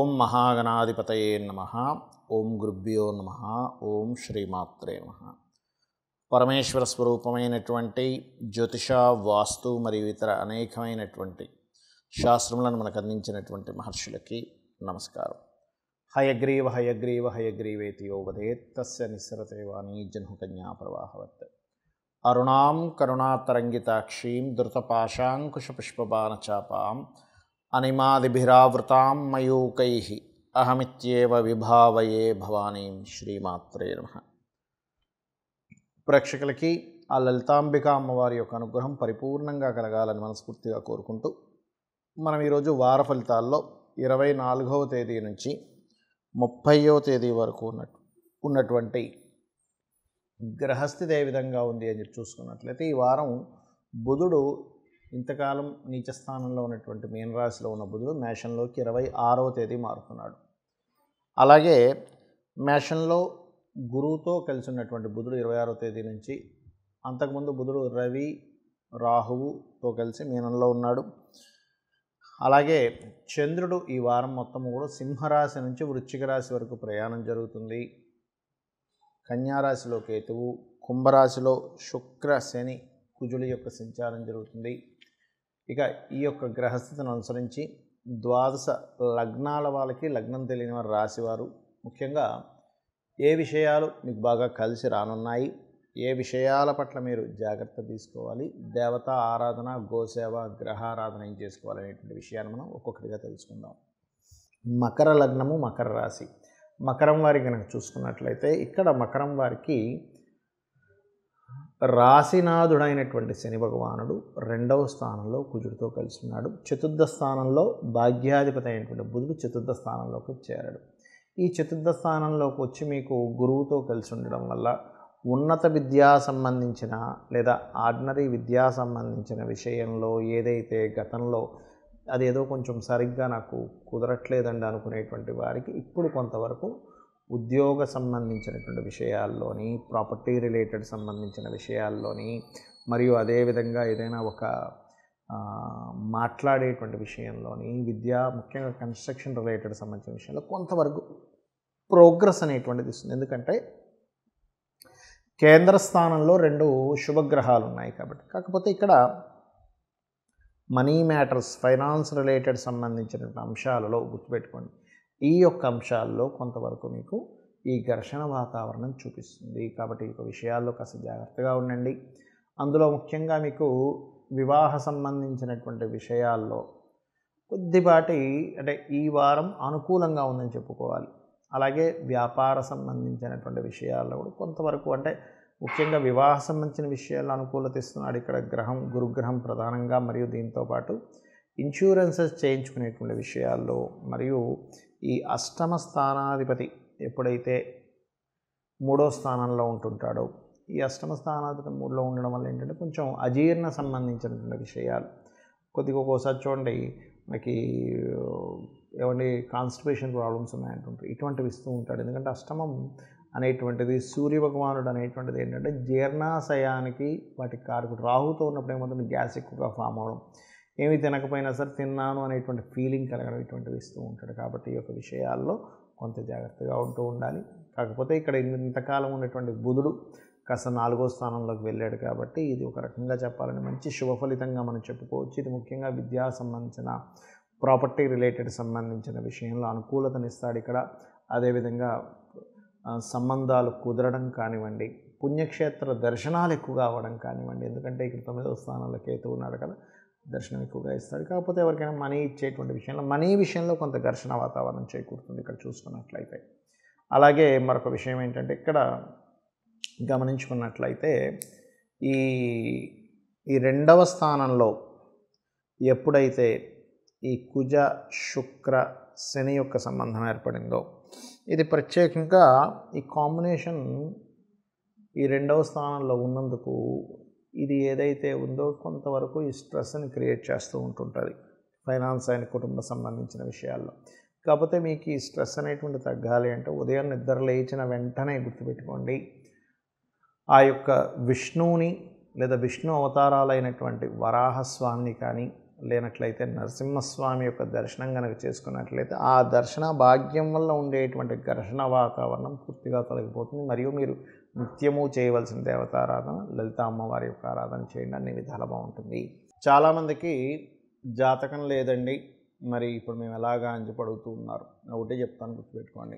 ఓం మహాగణాధిపతయే నమ ఓం గురుభ్యో నమ ఓం శ్రీమాత్రే నమ పరమేశ్వర స్వరూపమైనటువంటి జ్యోతిష వాస్తు మరియు ఇతర అనేకమైనటువంటి శాస్త్రములను మనకు అందించినటువంటి మహర్షులకి నమస్కారం హయగ్రీవ హయగ్రీవ హయగ్రీవేతి యో వదేత్ తస్య నిస్సరతే వాణి జన్హుకన్యా ప్రవాహవత్ అరుణాం కరుణాతరంగితాక్షీం ధృతపాశాంకుశపుష్పబాణచాపాం అనిమాదిభిరావృతాం మయూకై అహమిత్యేవ విభావయే భవానీం శ్రీమాత్రే నమ ప్రేక్షకులకి ఆ లలితాంబిక అమ్మవారి యొక్క అనుగ్రహం పరిపూర్ణంగా కలగాలని మనస్ఫూర్తిగా కోరుకుంటూ మనం ఈరోజు వార ఫలితాల్లో ఇరవై నాలుగవ తేదీ నుంచి ముప్పైవ తేదీ వరకు ఉన్నట్టు ఉన్నటువంటి గ్రహస్థితి ఏ విధంగా ఉంది అని చెప్పి చూసుకున్నట్లయితే ఈ వారం బుధుడు ఇంతకాలం నీచ స్థానంలో ఉన్నటువంటి మీనరాశిలో ఉన్న బుధుడు మేషంలోకి ఇరవై ఆరవ తేదీ మారుతున్నాడు అలాగే మేషంలో గురువుతో కలిసి ఉన్నటువంటి బుధుడు ఇరవై ఆరో తేదీ నుంచి అంతకుముందు బుధుడు రవి రాహువుతో కలిసి మీనంలో ఉన్నాడు అలాగే చంద్రుడు ఈ వారం మొత్తం కూడా సింహరాశి నుంచి వృశ్చిక రాశి వరకు ప్రయాణం జరుగుతుంది కన్యారాశిలో కేతువు కుంభరాశిలో శుక్ర శని కుజుల యొక్క సంచారం జరుగుతుంది ఇక ఈ యొక్క గ్రహస్థితిని అనుసరించి ద్వాదశ లగ్నాల వాళ్ళకి లగ్నం తెలియని వారు రాశివారు ముఖ్యంగా ఏ విషయాలు మీకు బాగా కలిసి రానున్నాయి ఏ విషయాల పట్ల మీరు జాగ్రత్త తీసుకోవాలి దేవతా ఆరాధన గోసేవ గ్రహారాధన ఏం చేసుకోవాలి అనేటువంటి విషయాన్ని మనం ఒక్కొక్కటిగా తెలుసుకుందాం మకర లగ్నము మకర రాశి మకరం వారి కనుక చూసుకున్నట్లయితే ఇక్కడ మకరం వారికి రాశినాథుడైనటువంటి శని భగవానుడు రెండవ స్థానంలో కుజుడితో కలిసి ఉన్నాడు చతుర్థ స్థానంలో భాగ్యాధిపతి అయినటువంటి బుధుడు చతుర్థ స్థానంలోకి చేరాడు ఈ చతుర్థ స్థానంలోకి వచ్చి మీకు గురువుతో కలిసి ఉండడం వల్ల ఉన్నత విద్యా సంబంధించిన లేదా ఆర్డినరీ విద్యా సంబంధించిన విషయంలో ఏదైతే గతంలో అదేదో కొంచెం సరిగ్గా నాకు కుదరట్లేదండి అనుకునేటువంటి వారికి ఇప్పుడు కొంతవరకు ఉద్యోగ సంబంధించినటువంటి విషయాల్లోని ప్రాపర్టీ రిలేటెడ్ సంబంధించిన విషయాల్లోని మరియు అదేవిధంగా ఏదైనా ఒక మాట్లాడేటువంటి విషయంలోని విద్య ముఖ్యంగా కన్స్ట్రక్షన్ రిలేటెడ్ సంబంధించిన విషయంలో కొంతవరకు ప్రోగ్రెస్ అనేటువంటిది ఇస్తుంది ఎందుకంటే కేంద్ర స్థానంలో రెండు శుభగ్రహాలు ఉన్నాయి కాబట్టి కాకపోతే ఇక్కడ మనీ మ్యాటర్స్ ఫైనాన్స్ రిలేటెడ్ సంబంధించినటువంటి అంశాలలో గుర్తుపెట్టుకోండి ఈ యొక్క అంశాల్లో కొంతవరకు మీకు ఈ ఘర్షణ వాతావరణం చూపిస్తుంది కాబట్టి ఈ యొక్క విషయాల్లో కాస్త జాగ్రత్తగా ఉండండి అందులో ముఖ్యంగా మీకు వివాహ సంబంధించినటువంటి విషయాల్లో కొద్దిపాటి అంటే ఈ వారం అనుకూలంగా ఉందని చెప్పుకోవాలి అలాగే వ్యాపార సంబంధించినటువంటి విషయాల్లో కూడా కొంతవరకు అంటే ముఖ్యంగా వివాహ సంబంధించిన విషయాల్లో అనుకూలత ఇస్తున్నాడు ఇక్కడ గ్రహం గురుగ్రహం ప్రధానంగా మరియు దీంతోపాటు ఇన్సూరెన్సెస్ చేయించుకునేటువంటి విషయాల్లో మరియు ఈ అష్టమ స్థానాధిపతి ఎప్పుడైతే మూడో స్థానంలో ఉంటుంటాడో ఈ అష్టమ స్థానాధిపతి మూడులో ఉండడం వల్ల ఏంటంటే కొంచెం అజీర్ణ సంబంధించినటువంటి విషయాలు కొద్దిగా ఒక్కోసారి చూడండి మనకి ఏమండి కాన్స్టిపేషన్ ప్రాబ్లమ్స్ ఉన్నాయంటుంటారు ఇటువంటివి ఇస్తూ ఉంటాడు ఎందుకంటే అష్టమం అనేటువంటిది సూర్య భగవానుడు అనేటువంటిది ఏంటంటే జీర్ణాశయానికి వాటి కారకుడు రాహుతో ఉన్నప్పుడు ఏమవుతుంది గ్యాస్ ఎక్కువగా ఫామ్ అవడం ఏమి తినకపోయినా సరే తిన్నాను అనేటువంటి ఫీలింగ్ కలగడం ఇటువంటివి ఇస్తూ ఉంటాడు కాబట్టి ఈ యొక్క విషయాల్లో కొంత జాగ్రత్తగా ఉంటూ ఉండాలి కాకపోతే ఇక్కడ ఇంతకాలం ఉన్నటువంటి బుధుడు కాస్త నాలుగో స్థానంలోకి వెళ్ళాడు కాబట్టి ఇది ఒక రకంగా చెప్పాలని మంచి శుభ ఫలితంగా మనం చెప్పుకోవచ్చు ఇది ముఖ్యంగా విద్యా సంబంధించిన ప్రాపర్టీ రిలేటెడ్ సంబంధించిన విషయంలో అనుకూలతనిస్తాడు ఇక్కడ అదేవిధంగా సంబంధాలు కుదరడం కానివ్వండి పుణ్యక్షేత్ర దర్శనాలు ఎక్కువగా అవ్వడం కానివ్వండి ఎందుకంటే ఇక్కడ తొమ్మిదవ స్థానంలో కేతు ఉన్నాడు కదా దర్శనం ఎక్కువగా ఇస్తాడు కాకపోతే ఎవరికైనా మనీ ఇచ్చేటువంటి విషయంలో మనీ విషయంలో కొంత ఘర్షణ వాతావరణం చేకూరుతుంది ఇక్కడ చూసుకున్నట్లయితే అలాగే మరొక విషయం ఏంటంటే ఇక్కడ గమనించుకున్నట్లయితే ఈ ఈ రెండవ స్థానంలో ఎప్పుడైతే ఈ కుజ శుక్ర శని యొక్క సంబంధం ఏర్పడిందో ఇది ప్రత్యేకంగా ఈ కాంబినేషన్ ఈ రెండవ స్థానంలో ఉన్నందుకు ఇది ఏదైతే ఉందో కొంతవరకు ఈ స్ట్రెస్ని క్రియేట్ చేస్తూ ఉంటుంటుంది ఫైనాన్స్ అండ్ కుటుంబ సంబంధించిన విషయాల్లో కాకపోతే మీకు ఈ స్ట్రెస్ అనేటువంటి తగ్గాలి అంటే ఉదయం నిద్ర లేచిన వెంటనే గుర్తుపెట్టుకోండి ఆ యొక్క విష్ణువుని లేదా విష్ణు అవతారాలైనటువంటి వరాహస్వామిని కానీ లేనట్లయితే నరసింహస్వామి యొక్క దర్శనం కనుక చేసుకున్నట్లయితే ఆ దర్శన భాగ్యం వల్ల ఉండేటువంటి ఘర్షణ వాతావరణం పూర్తిగా తొలగిపోతుంది మరియు మీరు నిత్యము చేయవలసిన దేవతారాధన లలిత అమ్మవారి యొక్క ఆరాధన చేయండి అన్ని విధాలు బాగుంటుంది చాలామందికి జాతకం లేదండి మరి ఇప్పుడు మేము ఎలాగా అని చెప్పి అడుగుతూ ఉన్నారు ఒకటే చెప్తాను గుర్తుపెట్టుకోండి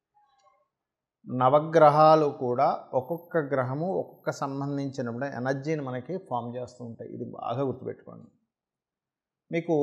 నవగ్రహాలు కూడా ఒక్కొక్క గ్రహము ఒక్కొక్క సంబంధించిన ఎనర్జీని మనకి ఫామ్ చేస్తూ ఉంటాయి ఇది బాగా గుర్తుపెట్టుకోండి మీకు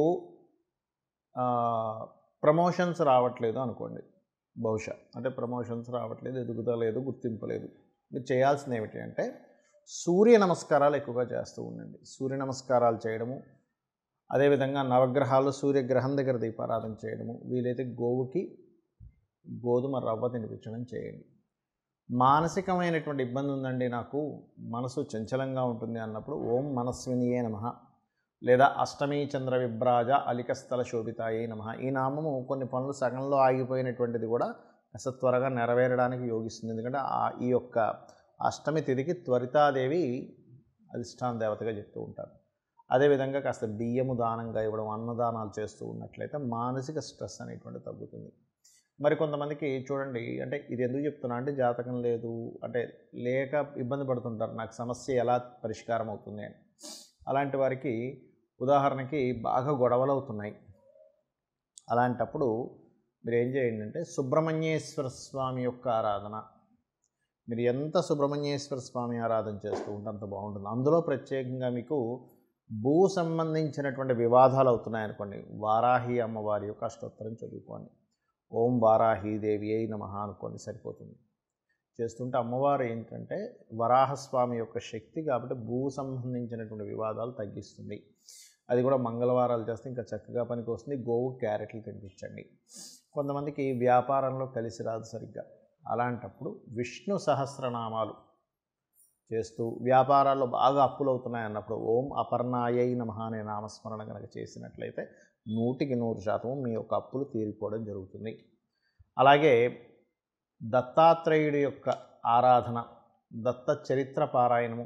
ప్రమోషన్స్ రావట్లేదు అనుకోండి బహుశా అంటే ప్రమోషన్స్ రావట్లేదు ఎదుగుదలేదు గుర్తింపు లేదు మీరు చేయాల్సింది ఏమిటి అంటే సూర్య నమస్కారాలు ఎక్కువగా చేస్తూ ఉండండి సూర్య నమస్కారాలు చేయడము అదేవిధంగా నవగ్రహాలు సూర్యగ్రహం దగ్గర దీపారాధన చేయడము వీలైతే గోవుకి గోధుమ రవ్వ తినిపించడం చేయండి మానసికమైనటువంటి ఇబ్బంది ఉందండి నాకు మనసు చంచలంగా ఉంటుంది అన్నప్పుడు ఓం మనస్వినియే నమ లేదా అష్టమీ చంద్ర విభ్రాజ అలికస్థల శోభితాయే నమ ఈ నామము కొన్ని పనులు సగంలో ఆగిపోయినటువంటిది కూడా అసలు త్వరగా నెరవేరడానికి యోగిస్తుంది ఎందుకంటే ఆ ఈ యొక్క అష్టమి తిథికి త్వరితాదేవి అధిష్టాన దేవతగా చెప్తూ ఉంటారు అదేవిధంగా కాస్త బియ్యము దానంగా ఇవ్వడం అన్నదానాలు చేస్తూ ఉన్నట్లయితే మానసిక స్ట్రెస్ అనేటువంటి తగ్గుతుంది మరి కొంతమందికి చూడండి అంటే ఇది ఎందుకు చెప్తున్నా అంటే జాతకం లేదు అంటే లేక ఇబ్బంది పడుతుంటారు నాకు సమస్య ఎలా పరిష్కారం అవుతుంది అని అలాంటి వారికి ఉదాహరణకి బాగా గొడవలు అవుతున్నాయి అలాంటప్పుడు మీరు ఏం చేయండి అంటే సుబ్రహ్మణ్యేశ్వర స్వామి యొక్క ఆరాధన మీరు ఎంత సుబ్రహ్మణ్యేశ్వర స్వామి ఆరాధన చేస్తూ ఉంటే అంత బాగుంటుంది అందులో ప్రత్యేకంగా మీకు భూ సంబంధించినటువంటి వివాదాలు అవుతున్నాయి అనుకోండి వారాహి అమ్మవారి యొక్క అష్టోత్తరం చదువుకోండి ఓం వారాహీదేవి అయి నమ అనుకోండి సరిపోతుంది చేస్తుంటే అమ్మవారు ఏంటంటే వరాహస్వామి యొక్క శక్తి కాబట్టి భూ సంబంధించినటువంటి వివాదాలు తగ్గిస్తుంది అది కూడా మంగళవారాలు చేస్తే ఇంకా చక్కగా పనికి వస్తుంది గోవు క్యారెట్లు తినిపించండి కొంతమందికి వ్యాపారంలో కలిసి రాదు సరిగ్గా అలాంటప్పుడు విష్ణు సహస్రనామాలు చేస్తూ వ్యాపారాల్లో బాగా అప్పులు అవుతున్నాయి అన్నప్పుడు ఓం అపర్ణాయై నమ అనే నామస్మరణ కనుక చేసినట్లయితే నూటికి నూరు శాతం మీ యొక్క అప్పులు తీరిపోవడం జరుగుతుంది అలాగే దత్తాత్రేయుడి యొక్క ఆరాధన దత్త చరిత్ర పారాయణము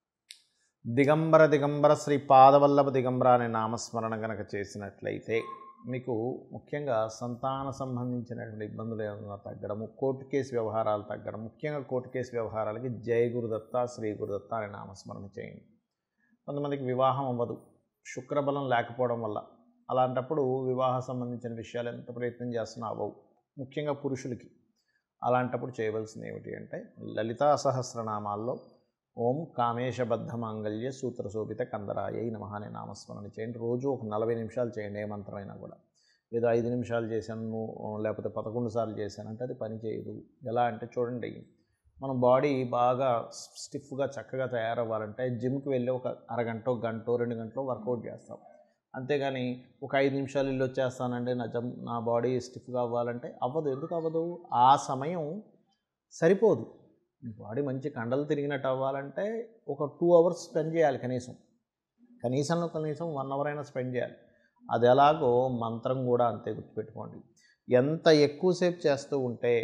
దిగంబర దిగంబర శ్రీ పాదవల్లభ దిగంబర అనే నామస్మరణ కనుక చేసినట్లయితే మీకు ముఖ్యంగా సంతాన సంబంధించినటువంటి ఇబ్బందులు ఏమైనా తగ్గడము కోర్టు కేసు వ్యవహారాలు తగ్గడం ముఖ్యంగా కోర్టు కేసు వ్యవహారాలకి జయ గురుదత్త శ్రీ గురుదత్త అనే నామస్మరణ చేయండి కొంతమందికి వివాహం అవ్వదు శుక్రబలం లేకపోవడం వల్ల అలాంటప్పుడు వివాహ సంబంధించిన విషయాలు ఎంత ప్రయత్నం చేస్తున్నా అవ్వవు ముఖ్యంగా పురుషులకి అలాంటప్పుడు చేయవలసింది ఏమిటి అంటే లలితా సహస్రనామాల్లో ఓం కామేశబద్ధ మాంగళ్య సూత్ర శోభిత కందరాయ నమ అనే నామస్మరణ చేయండి రోజు ఒక నలభై నిమిషాలు చేయండి ఏ మంత్రమైనా కూడా ఏదో ఐదు నిమిషాలు చేశాను లేకపోతే పదకొండు సార్లు చేశాను అంటే అది పని చేయదు ఎలా అంటే చూడండి మన బాడీ బాగా స్టిఫ్గా చక్కగా తయారవ్వాలంటే జిమ్కి వెళ్ళి ఒక అరగంట గంట రెండు గంటలు వర్కౌట్ చేస్తాం అంతేగాని ఒక ఐదు నిమిషాలు ఇల్లు వచ్చేస్తానంటే నా జమ్ నా బాడీ స్టిఫ్గా అవ్వాలంటే అవ్వదు ఎందుకు అవ్వదు ఆ సమయం సరిపోదు మీ బాడీ మంచి కండలు తిరిగినట్టు అవ్వాలంటే ఒక టూ అవర్స్ స్పెండ్ చేయాలి కనీసం కనీసంలో కనీసం వన్ అవర్ అయినా స్పెండ్ చేయాలి అది ఎలాగో మంత్రం కూడా అంతే గుర్తుపెట్టుకోండి ఎంత ఎక్కువసేపు చేస్తూ ఉంటే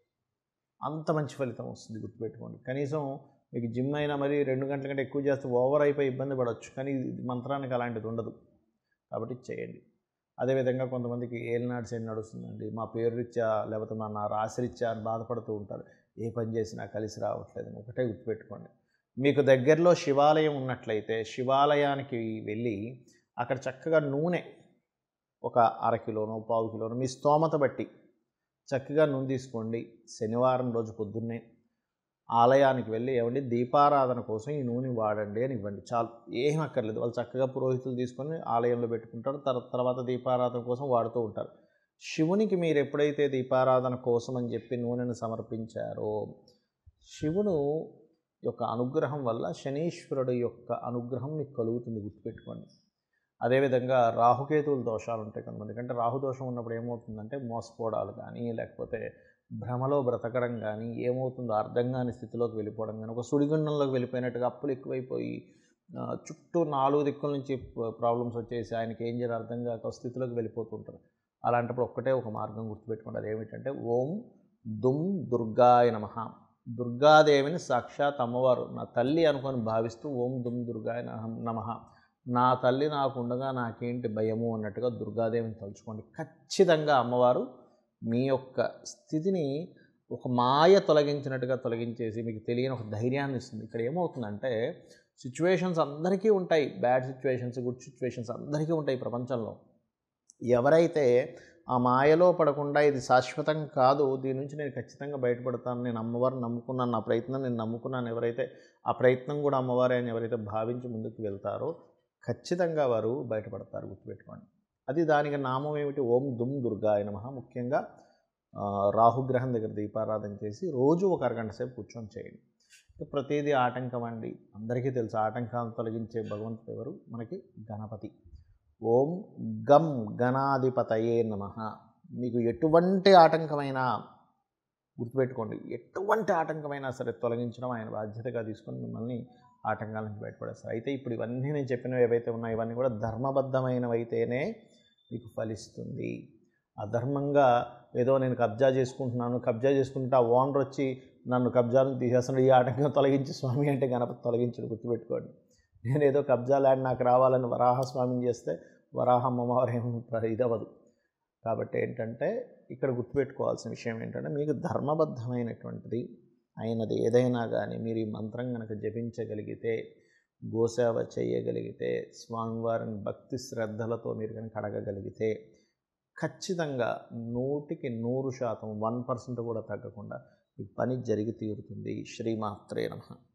అంత మంచి ఫలితం వస్తుంది గుర్తుపెట్టుకోండి కనీసం మీకు జిమ్ అయినా మరి రెండు గంటల కంటే ఎక్కువ చేస్తే ఓవర్ అయిపోయి ఇబ్బంది పడవచ్చు కానీ ఇది మంత్రానికి అలాంటిది ఉండదు కాబట్టి చేయండి అదేవిధంగా కొంతమందికి ఏలినాడు శని నడుస్తుందండి మా పేరు రీత్యా లేకపోతే మా నా రాశి రీత్యా అని బాధపడుతూ ఉంటారు ఏ పని చేసినా కలిసి రావట్లేదు ఒకటే గుర్తుపెట్టుకోండి మీకు దగ్గరలో శివాలయం ఉన్నట్లయితే శివాలయానికి వెళ్ళి అక్కడ చక్కగా నూనె ఒక అర కిలోనో పావు కిలోనో మీ స్తోమత బట్టి చక్కగా నూనె తీసుకోండి శనివారం రోజు పొద్దున్నే ఆలయానికి వెళ్ళి ఏమండి దీపారాధన కోసం ఈ నూనె వాడండి అని ఇవ్వండి చాలు ఏం అక్కర్లేదు వాళ్ళు చక్కగా పురోహితులు తీసుకొని ఆలయంలో పెట్టుకుంటారు తర్- తర్వాత దీపారాధన కోసం వాడుతూ ఉంటారు శివునికి మీరు ఎప్పుడైతే దీపారాధన కోసం అని చెప్పి నూనెను సమర్పించారో శివుడు యొక్క అనుగ్రహం వల్ల శనీశ్వరుడు యొక్క అనుగ్రహం మీకు కలుగుతుంది గుర్తుపెట్టుకోండి అదేవిధంగా రాహుకేతువుల దోషాలు ఉంటాయి కొంతమంది అంటే రాహుదోషం ఉన్నప్పుడు ఏమవుతుందంటే మోసపోవడాలు కానీ లేకపోతే భ్రమలో బ్రతకడం కానీ ఏమవుతుందో అర్థం కాని స్థితిలోకి వెళ్ళిపోవడం కానీ ఒక సుడిగుండంలోకి వెళ్ళిపోయినట్టుగా అప్పులు ఎక్కువైపోయి ఆ, చుట్టూ నాలుగు దిక్కుల నుంచి ప్రాబ్లమ్స్ వచ్చేసి ఆయనకి ఏం చేయాలి అర్థం కాక ఒక స్థితిలోకి వెళ్ళిపోతుంటారు అలాంటప్పుడు ఒక్కటే ఒక మార్గం గుర్తుపెట్టుకోండి అదేమిటంటే ఓం దుమ్ దుర్గాయ నమ దుర్గాదేవిని సాక్షాత్ అమ్మవారు నా తల్లి అనుకొని భావిస్తూ ఓం దుమ్ దుర్గాయ నమ నా తల్లి నాకుండగా నాకేంటి భయము అన్నట్టుగా దుర్గాదేవిని తలుచుకోండి ఖచ్చితంగా అమ్మవారు మీ యొక్క స్థితిని ఒక మాయ తొలగించినట్టుగా తొలగించేసి మీకు తెలియని ఒక ధైర్యాన్ని ఇస్తుంది ఇక్కడ ఏమవుతుందంటే సిచ్యువేషన్స్ అందరికీ ఉంటాయి బ్యాడ్ సిచ్యువేషన్స్ గుడ్ సిచ్యువేషన్స్ అందరికీ ఉంటాయి ప్రపంచంలో ఎవరైతే ఆ మాయలో పడకుండా ఇది శాశ్వతం కాదు దీని నుంచి నేను ఖచ్చితంగా బయటపడతాను నేను అమ్మవారిని నమ్ముకున్నాను నా ప్రయత్నం నేను నమ్ముకున్నాను ఎవరైతే ఆ ప్రయత్నం కూడా అమ్మవారే అని ఎవరైతే భావించి ముందుకు వెళ్తారో ఖచ్చితంగా వారు బయటపడతారు గుర్తుపెట్టుకోండి అది దానికి నామం ఏమిటి ఓం దుమ్ దుర్గాయ నమః ముఖ్యంగా ఆ, రాహుగ్రహం దగ్గర దీపారాధన చేసి రోజు ఒక అరగంట సేపు కూర్చొని చేయండి ఇక ప్రతిదీ ఆటంకం అండి అందరికీ తెలుసు ఆటంకాలను తొలగించే భగవంతుడు ఎవరు మనకి గణపతి ఓం గం గణాధిపతయే నమ మీకు ఎటువంటి ఆటంకమైనా గుర్తుపెట్టుకోండి ఎటువంటి ఆటంకమైనా సరే తొలగించడం ఆయన బాధ్యతగా తీసుకొని మిమ్మల్ని ఆటంకాల నుంచి బయటపడేస్తారు అయితే ఇప్పుడు ఇవన్నీ నేను చెప్పినవి ఏవైతే ఉన్నాయో ఇవన్నీ కూడా ధర్మబద్ధమైనవైతేనే మీకు ఫలిస్తుంది అధర్మంగా ఏదో నేను కబ్జా చేసుకుంటున్నాను కబ్జా చేసుకుంటే ఆ ఓనర్ వచ్చి నన్ను కబ్జా నుంచి తీసేస్తున్నాడు ఈ ఆటంకం తొలగించి స్వామి అంటే గణపతి తొలగించడు గుర్తుపెట్టుకోండి నేను ఏదో కబ్జా ల్యాండ్ నాకు రావాలని వరాహస్వామిని చేస్తే వరాహ అమ్మవారు ఏం ప్ర- ఇదవ్వదు కాబట్టి ఏంటంటే ఇక్కడ గుర్తుపెట్టుకోవాల్సిన విషయం ఏంటంటే మీకు ధర్మబద్ధమైనటువంటిది అయినది ఏదైనా కానీ మీరు ఈ మంత్రం కనుక జపించగలిగితే గోసేవ చేయగలిగితే స్వామివారిని భక్తి శ్రద్ధలతో మీరు కనుక అడగగలిగితే ఖచ్చితంగా నూటికి నూరు శాతం వన్ పర్సెంట్ కూడా తగ్గకుండా ఈ పని జరిగి తీరుతుంది శ్రీమాత్రే నమ